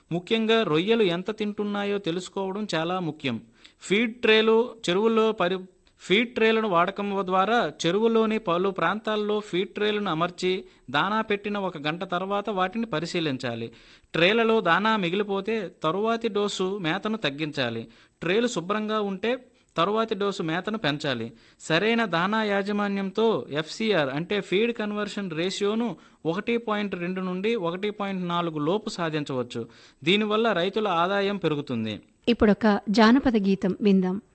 ముఖ్యంగా రొయ్యలు ఎంత తింటున్నాయో తెలుసుకోవడం చాలా ముఖ్యం ఫీడ్ ట్రేలు చెరువుల్లో పరి ఫీడ్ ట్రేలను వాడకం ద్వారా చెరువులోని పలు ప్రాంతాల్లో ఫీడ్ ట్రేలను అమర్చి దానా పెట్టిన ఒక గంట తర్వాత వాటిని పరిశీలించాలి ట్రేలలో దానా మిగిలిపోతే తరువాతి డోసు మేతను తగ్గించాలి ట్రేలు శుభ్రంగా ఉంటే తరువాతి డోసు మేతను పెంచాలి సరైన దానా యాజమాన్యంతో ఎఫ్సిఆర్ అంటే ఫీడ్ కన్వర్షన్ రేషియోను ఒకటి పాయింట్ రెండు నుండి ఒకటి పాయింట్ నాలుగు లోపు సాధించవచ్చు దీనివల్ల రైతుల ఆదాయం పెరుగుతుంది ఇప్పుడొక జానపద గీతం విందాం